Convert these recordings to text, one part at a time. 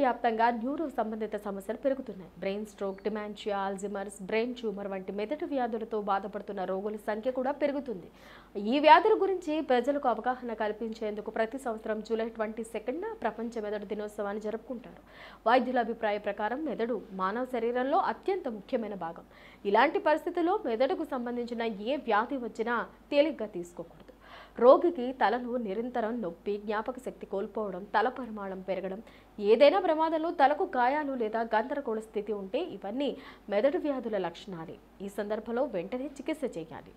ప్రపంచవ్యాప్తంగా న్యూరో సంబంధిత సమస్యలు పెరుగుతున్నాయి brain stroke dementia Alzheimer's brain tumour వంటి మెదడు వ్యాధులతో బాధపడుతున్న రోగుల సంఖ్య కూడా పెరుగుతుంది ఈ వ్యాధుల గురించి ప్రజలకు అవగాహన కల్పించేందుకు ప్రతి సంవత్సరం జూలై ట్వంటీ సెకండ్న ప్రపంచ మెదడు దినోత్సవాన్ని జరుపుకుంటారు వైద్యుల అభిప్రాయ ప్రకారం మెదడు మానవ శరీరంలో అత్యంత ముఖ్యమైన భాగం ఇలాంటి పరిస్థితుల్లో మెదడుకు సంబంధించిన ఏ వ్యాధి వచ్చినా తేలిగ్గా తీసుకోకూడదు రోగికి తలను నిరంతరం నొప్పి జ్ఞాపక శక్తి కోల్పోవడం తల పరిమాణం పెరగడం ఏదైనా ప్రమాదంలో తలకు గాయాలు లేదా గందరగోళ స్థితి ఉంటే ఇవన్నీ మెదడు వ్యాధుల లక్షణాలే ఈ సందర్భంలో వెంటనే చికిత్స చేయాలి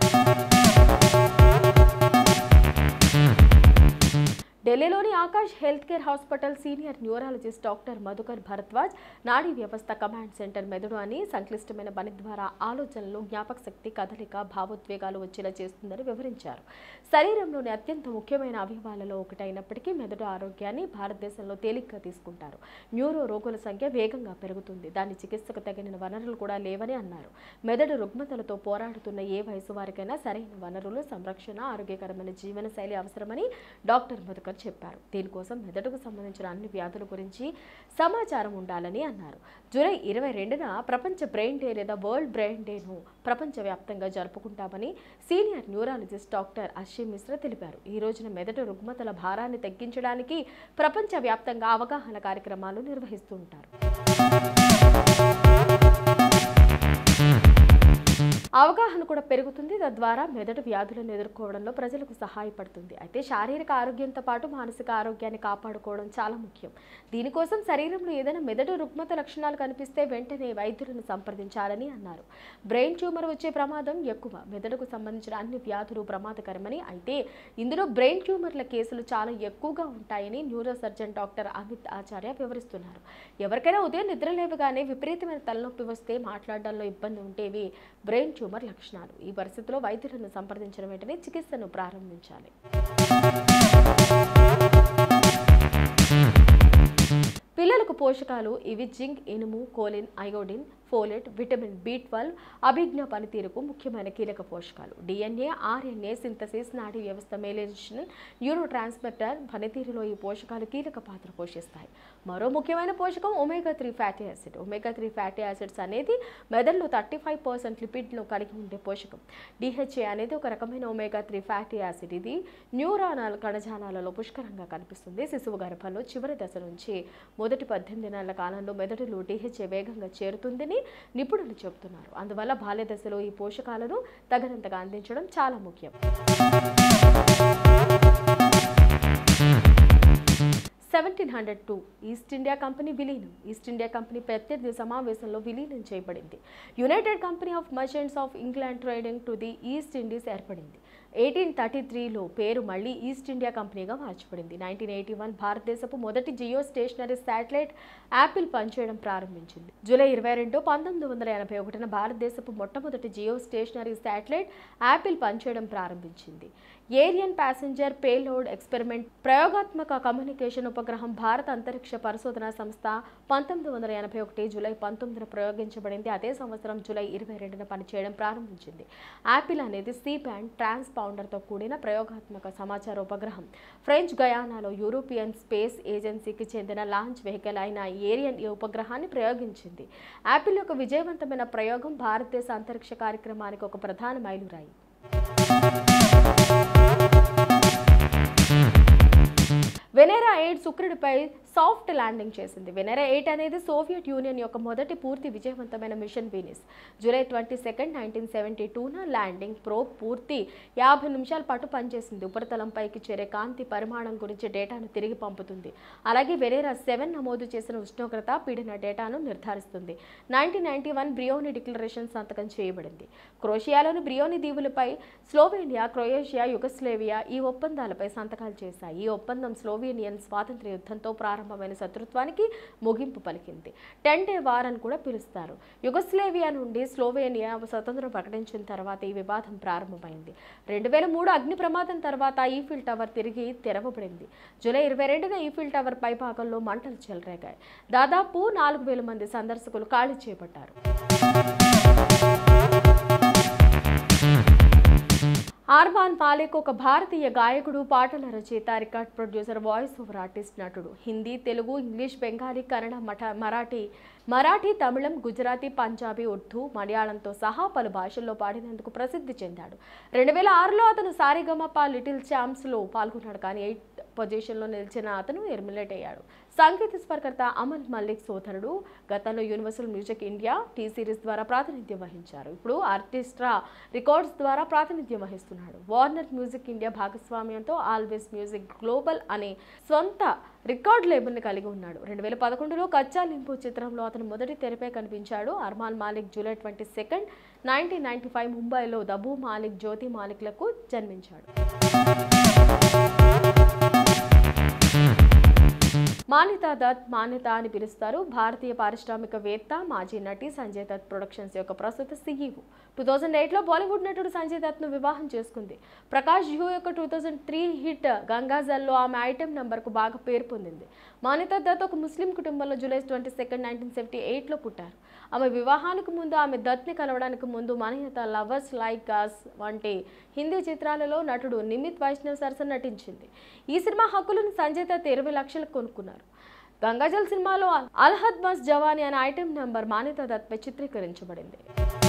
ఢిల్లీలోని Aakash health care hospital senior neurologist doctor Madhukar Bharadwaj నాడీ వ్యవస్థ కమాండ్ సెంటర్ మెదడు అని సంక్లిష్టమైన పని ద్వారా ఆలోచనలు జ్ఞాపక శక్తి కదలిక భావోద్వేగాలు వచ్చేలా చేస్తుందని వివరించారు శరీరంలోని అత్యంత ముఖ్యమైన అవయవాలలో ఒకటైనప్పటికీ మెదడు ఆరోగ్యాన్ని భారతదేశంలో తేలిగ్గా తీసుకుంటారు న్యూరో రోగుల సంఖ్య వేగంగా పెరుగుతుంది దాని చికిత్సకు తగిన వనరులు కూడా లేవని అన్నారు మెదడు రుగ్మతలతో పోరాడుతున్న ఏ వయసు వారికైనా సరైన వనరులు సంరక్షణ ఆరోగ్యకరమైన జీవన శైలి అవసరమని డాక్టర్ మధుకర్ చెప్పారు దీనికోసం మెదడుకు సంబంధించిన అన్ని వ్యాధుల గురించి సమాచారం ఉండాలని అన్నారు జూలై ఇరవై రెండున ప్రపంచ బ్రెయిన్ డే లేదా వరల్డ్ బ్రెయిన్ డేను ప్రపంచవ్యాప్తంగా జరుపుకుంటామని senior neurologist doctor Ashwi Mishra తెలిపారు ఈ రోజున మెదడు రుగ్మతల భారాన్ని తగ్గించడానికి ప్రపంచవ్యాప్తంగా అవగాహన కార్యక్రమాలు నిర్వహిస్తూ ఉంటారు అవగాహన కూడా పెరుగుతుంది తద్వారా మెదడు వ్యాధులను ఎదుర్కోవడంలో ప్రజలకు సహాయపడుతుంది అయితే శారీరక ఆరోగ్యంతో పాటు మానసిక ఆరోగ్యాన్ని కాపాడుకోవడం చాలా ముఖ్యం దీనికోసం శరీరంలో ఏదైనా మెదడు రుగ్మత లక్షణాలు కనిపిస్తే వెంటనే వైద్యులను సంప్రదించాలని అన్నారు బ్రెయిన్ ట్యూమర్ వచ్చే ప్రమాదం ఎక్కువ మెదడుకు సంబంధించిన అన్ని వ్యాధులు ప్రమాదకరమని అయితే ఇందులో బ్రెయిన్ ట్యూమర్ల కేసులు చాలా ఎక్కువగా ఉంటాయని neuro surgeon doctor Amit Acharya వివరిస్తున్నారు ఎవరికైనా ఉదయం నిద్రలేవగానే విపరీతమైన తలనొప్పి వస్తే మాట్లాడడంలో ఇబ్బంది ఉంటేవి బ్రెయిన్ ట్యూమర్ లక్షణాలు ఈ పరిస్థితిలో వైద్యులను సంప్రదించిన వెంటనే చికిత్సను ప్రారంభించాలి పిల్లలకు పోషకాలు ఇవి జింక్ ఇనుము choline iodine folate vitamin B twelve అభిజ్ఞ పనితీరుకు ముఖ్యమైన కీలక పోషకాలు డిఎన్ఏ ఆర్ఎన్ఏ సింథసిస్ నాడీ వ్యవస్థ మేలేషన్ న్యూరో ట్రాన్స్మిటర్ పనితీరులో ఈ పోషకాలు కీలక పాత్ర పోషిస్తాయి మరో ముఖ్యమైన పోషకం omega three fatty acid omega three fatty acids అనేది మెదడులో థర్టీ ఫైవ్ పర్సెంట్ లిపిడ్ను కలిగి ఉండే పోషకం డిహెచ్ఏ అనేది ఒక రకమైన ఒమేగా త్రీ ఫ్యాటీ యాసిడ్ ఇది న్యూరానల్ కణజాలాలలో పుష్కలంగా కనిపిస్తుంది శిశువు గర్భంలో చివరి దశ నుంచి మొదటి పద్దెనిమిది నెలల కాలంలో మెదడులో డిహెచ్ఏ వేగంగా చేరుతుందని నిపుణులు చెబుతున్నారు అందువల్ల బాల్య దశలో ఈ పోషకాలను తగినంతగా అందించడం చాలా ముఖ్యం seventeen hundred two East India Company విలీనం ఈస్ట్ ఇండియా కంపెనీ ప్రత్యర్థి సమావేశంలో విలీనం చేయబడింది United Company of Merchants of England trading to the East Indies ఏర్పడింది ఎయిటీన్ థర్టీ త్రీలో పేరు మళ్ళీ ఈస్ట్ ఇండియా కంపెనీగా మార్చబడింది నైన్టీన్ ఎయిటీ వన్ భారతదేశపు మొదటి జియో స్టేషనరీ శాటిలైట్ యాపిల్ పనిచేయడం ప్రారంభించింది జూలై ఇరవై రెండు పంతొమ్మిది వందల ఎనభై ఒకటిన భారతదేశపు మొట్టమొదటి జియో స్టేషనరీ శాటిలైట్ యాపిల్ పనిచేయడం ప్రారంభించింది ఏరియన్ ప్యాసింజర్ పేలోడ్ ఎక్స్పెరిమెంట్ ప్రయోగాత్మక కమ్యూనికేషన్ ఉపగ్రహం భారత అంతరిక్ష పరిశోధన సంస్థ పంతొమ్మిది వందల ఎనభై ఒకటి జూలై పంతొమ్మిదిన ప్రయోగించబడింది అదే సంవత్సరం జూలై ఇరవై రెండున పనిచేయడం ప్రారంభించింది యాపిల్ అనేది సి బ్యాండ్ ట్రాన్స్పౌండర్తో కూడిన ప్రయోగాత్మక సమాచార ఉపగ్రహం ఫ్రెంచ్ గయానాలో యూరోపియన్ స్పేస్ ఏజెన్సీకి చెందిన లాంచ్ వెహికల్ అయిన ఏరియన్ ఈ ఉపగ్రహాన్ని ప్రయోగించింది యాపిల్ యొక్క విజయవంతమైన ప్రయోగం భారతదేశ అంతరిక్ష కార్యక్రమానికి ఒక ప్రధాన మైలురాయి వెనేరా ఎయిట్ శుక్రుడిపై సాఫ్ట్ ల్యాండింగ్ చేసింది వెనెరా ఎయిట్ అనేది సోవియట్ యూనియన్ యొక్క మొదటి పూర్తి విజయవంతమైన mission Venus July twenty second nineteen seventy టూన ల్యాండింగ్ ప్రోబ్ పూర్తి యాభై నిమిషాల పాటు పనిచేసింది ఉపరితలంపైకి చేరే కాంతి పరిమాణం గురించి డేటాను తిరిగి పంపుతుంది అలాగే వెనేరా సెవెన్ నమోదు చేసిన ఉష్ణోగ్రత పీడన డేటాను నిర్ధారిస్తుంది nineteen ninety one Brioni declaration సంతకం చేయబడింది క్రోషియాలోని బ్రియోని దీవులపై స్లోవేనియా క్రొయేషియా యుగస్లేవియా ఈ ఒప్పందాలపై సంతకాలు చేశాయి ఈ ఒప్పందం స్లోవేనియన్ స్వాతంత్ర యుద్ధంతో ప్రారంభమైన శత్రుత్వానికి ముగింపు పలికింది టెన్ డే వార్ అని కూడా పిలుస్తారు యుగస్లేవియా నుండి స్లోవేనియా స్వతంత్రం ప్రకటించిన తర్వాత ఈ వివాదం ప్రారంభమైంది రెండు వేల మూడు అగ్ని ప్రమాదం తర్వాత ఈఫిల్ టవర్ తిరిగి తెరవబడింది జూలై ఇరవై రెండున ఈఫిల్ టవర్ పైభాగంలో మంటలు చెలరేగాయి దాదాపు నాలుగు వేల మంది సందర్శకులు ఖాళీ చేపట్టారు ఆర్మాన్ మాలిక్ ఒక భారతీయ గాయకుడు పాటల రచయిత record producer voice over artist నటుడు హిందీ తెలుగు ఇంగ్లీష్ బెంగాలీ కన్నడ మఠ మరాఠీ మరాఠీ తమిళం గుజరాతీ పంజాబీ ఉర్దూ మలయాళంతో సహా పలు భాషల్లో పాడినందుకు ప్రసిద్ధి చెందాడు రెండు వేల ఆరులో అతను సారిగమప లిటిల్ ఛాంప్స్లో పాల్గొన్నాడు కానీ ఎయిత్ పొజిషన్లో నిలిచిన అతను ఎలిమినేట్ అయ్యాడు సంగీత స్వరకర్త అమల్ మల్లిక్ సోదరుడు గతంలో Universal Music India T Series ద్వారా ప్రాతినిధ్యం వహించారు ఇప్పుడు ఆర్టిస్ట్రా రికార్డ్స్ ద్వారా ప్రాతినిధ్యం వహిస్తున్నాడు వార్నర్ మ్యూజిక్ ఇండియా భాగస్వామ్యంతో ఆల్వేస్ మ్యూజిక్ గ్లోబల్ అనే సొంత రికార్డ్ లేబుల్ని కలిగి ఉన్నాడు రెండు వేల పదకొండులో కచ్చా లింపు చిత్రంలో అతను మొదటి తెరపై కనిపించాడు Armaan Malik July twenty second nineteen ninety five ముంబైలో దబూ మాలిక్ జ్యోతి మాలిక్లకు జన్మించాడు మాన్యతా దత్ మాన్యత అని పిలుస్తారు భారతీయ పారిశ్రామికవేత్త మాజీ నటి సంజయ్ దత్ ప్రొడక్షన్స్ యొక్క ప్రస్తుత సీఈఓ టూ థౌజండ్ ఎయిట్లో బాలీవుడ్ నటుడు సంజయ్ దత్ను వివాహం చేసుకుంది ప్రకాష్ జూ యొక్క టూ థౌజండ్ త్రీ హిట్ గంగాజల్లో ఆమె ఐటెం నంబర్కు బాగా పేరు పొందింది మాన్యతా దత్ ఒక ముస్లిం కుటుంబంలో July twenty second nineteen seventy ఎయిట్లో పుట్టారు ఆమె వివాహానికి ముందు ఆమె దత్ని కలవడానికి ముందు మాన్యత లవర్స్ లైక్ అస్ వంటి హిందీ చిత్రాలలో నటుడు నిమిత్ వైష్ణవ్ సరసన నటించింది ఈ సినిమా హక్కులను సంజయ్ దత్ ఇరవై లక్షలకు కొనుక్కున్నారు గంగాజల్ సినిమాలో అల్హద్ బస్ జవానీ అనే ఐటెం నంబర్ మాన్యత దత్పై చిత్రీకరించబడింది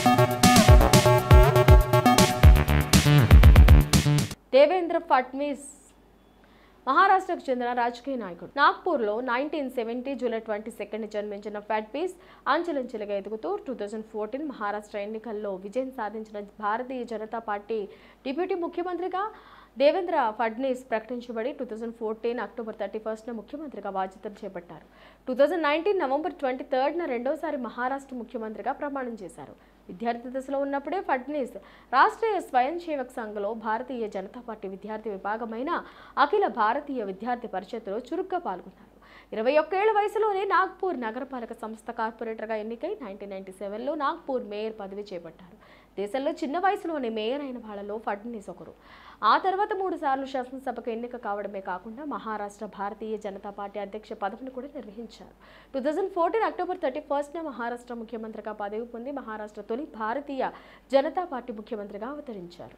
దేవేంద్ర ఫడ్నీస్ మహారాష్ట్రకు చెందిన రాజకీయ నాయకుడు నాగ్పూర్లో nineteen seventy July twenty second జన్మించిన ఫడ్పీస్ అంచెలంచెలుగా ఎదుగుతూ టూ థౌజండ్ ఫోర్టీన్ మహారాష్ట్ర ఎన్నికల్లో విజయం సాధించిన భారతీయ జనతా పార్టీ డిప్యూటీ ముఖ్యమంత్రిగా దేవేంద్ర ఫడ్నీస్ ప్రకటించబడి two thousand fourteen October thirty ఫస్ట్న ముఖ్యమంత్రిగా బాధ్యతలు చేపట్టారు two thousand nineteen November twenty థర్డ్న రెండోసారి మహారాష్ట్ర ముఖ్యమంత్రిగా ప్రమాణం చేశారు విద్యార్థి దశలో ఉన్నప్పుడే ఫడ్నీస్ రాష్ట్రీయ స్వయం సేవక్ సంఘ్లో భారతీయ జనతా పార్టీ విద్యార్థి విభాగమైన అఖిల భారతీయ విద్యార్థి పరిషత్తులో చురుగ్గా పాల్గొన్నారు ఇరవై ఒక్కేళ్ల వయసులోనే నాగ్పూర్ నగరపాలక సంస్థ కార్పొరేటర్గా ఎన్నికై నైన్టీన్ నైన్టీ సెవెన్లో నాగ్పూర్ మేయర్ పదవి చేపట్టారు దేశంలో చిన్న వయసులోనే మేయర్ అయిన వాళ్ళలో ఫడ్నీస్ ఒకరు ఆ తర్వాత మూడు సార్లు శాసనసభకు ఎన్నిక కావడమే కాకుండా మహారాష్ట్ర భారతీయ జనతా పార్టీ అధ్యక్ష పదవిని కూడా నిర్వహించారు two thousand fourteen October thirty ఫస్ట్న మహారాష్ట్ర ముఖ్యమంత్రిగా పదవి పొంది మహారాష్ట్ర తొలి భారతీయ జనతా పార్టీ ముఖ్యమంత్రిగా అవతరించారు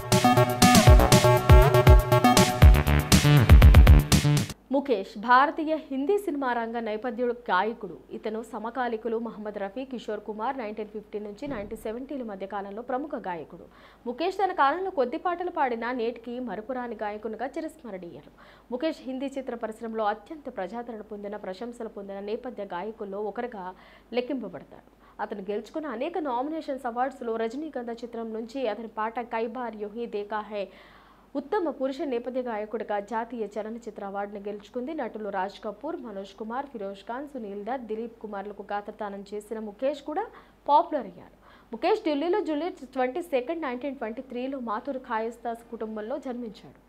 ముఖేష్ భారతీయ హిందీ సినిమా రంగ నేపథ్యుడు గాయకుడు ఇతను సమకాలికులు మహమ్మద్ రఫీ కిషోర్ కుమార్ నైన్టీన్ ఫిఫ్టీ నుంచి నైన్టీన్ సెవెంటీల మధ్య కాలంలో ప్రముఖ గాయకుడు ముఖేష్ తన కాలంలో కొద్ది పాటలు పాడినా నేటికి మరుపురాని గాయకునిగా చిరస్మరణీయులు ముఖేష్ హిందీ చిత్ర పరిశ్రమలో అత్యంత ప్రజాదరణ పొందిన ప్రశంసలు పొందిన నేపథ్య గాయకుల్లో ఒకరుగా లెక్కింపబడతాడు అతను గెలుచుకున్న అనేక నామినేషన్స్ అవార్డ్స్లో రజనీగంధ చిత్రం నుంచి అతని పాట కైబార్ యుహి దేకా హై ఉత్తమ పురుష నేపథ్య గాయకుడిగా జాతీయ చలనచిత్ర అవార్డును గెలుచుకుంది నటులు రాజ్ కపూర్ మనోజ్ కుమార్ ఫిరోజ్ ఖాన్ సునీల్ దత్ దిలీప్ కుమార్లకు గాత్రదానం చేసిన ముఖేష్ కూడా పాపులర్ అయ్యారు ముఖేష్ ఢిల్లీలో July twenty second nineteen twenty త్రీలో మాథుర్ ఖాయస్తాస్ కుటుంబంలో జన్మించాడు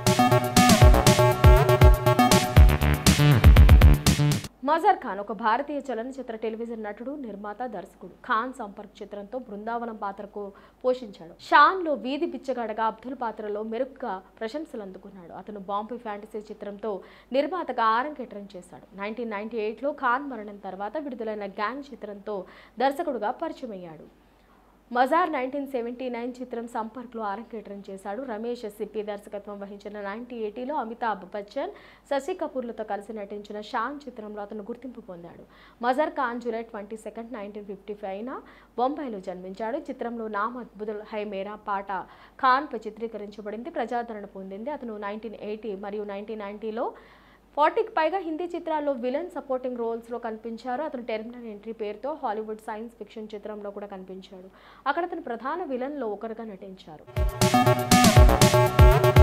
మజార్ ఖాన్ ఒక భారతీయ చలనచిత్ర టెలివిజన్ నటుడు నిర్మాత దర్శకుడు ఖాన్ సంపర్క్ చిత్రంతో బృందావనం పాత్రకు పోషించాడు షాన్ లో వీధి బిచ్చగాడగా అబ్దుల్ పాత్రలో మెరుగ్గా ప్రశంసలు అందుకున్నాడు అతను బాంబే ఫ్యాంటసీ చిత్రంతో నిర్మాతగా ఆరంగేట్రం చేశాడు నైన్టీన్ నైన్టీ ఎయిట్లో ఖాన్ మరణం తర్వాత విడుదలైన గ్యాంగ్ చిత్రంతో దర్శకుడుగా పరిచయం అయ్యాడు మజార్ నైన్టీన్ సెవెంటీ నైన్ చిత్రం సంపర్క్లో అరంగేట్రం చేశాడు రమేష్ సిప్పి దర్శకత్వం వహించిన నైన్టీ ఎయిటీలో అమితాబ్ బచ్చన్ శశి కపూర్లతో కలిసి నటించిన షాన్ చిత్రంలో అతను గుర్తింపు పొందాడు Mazhar Khan July twenty second nineteen fifty ఫైవ్న బొంబాయిలో జన్మించాడు చిత్రంలో నామ్ అద్భుతుల్ హై మేరా పాట ఖాన్పై చిత్రీకరించబడింది ప్రజాదరణ పొందింది అతను నైన్టీన్ ఎయిటీ మరియు నైన్టీన్ నైన్టీలో ఫార్టీకి పైగా హిందీ చిత్రాల్లో విలన్ సపోర్టింగ్ రోల్స్లో కనిపించారు అతను టెర్మినల్ ఎంట్రీ పేరుతో హాలీవుడ్ సైన్స్ ఫిక్షన్ చిత్రంలో కూడా కనిపించాడు అక్కడ అతను ప్రధాన విలన్లో ఒకరుగా నటించారు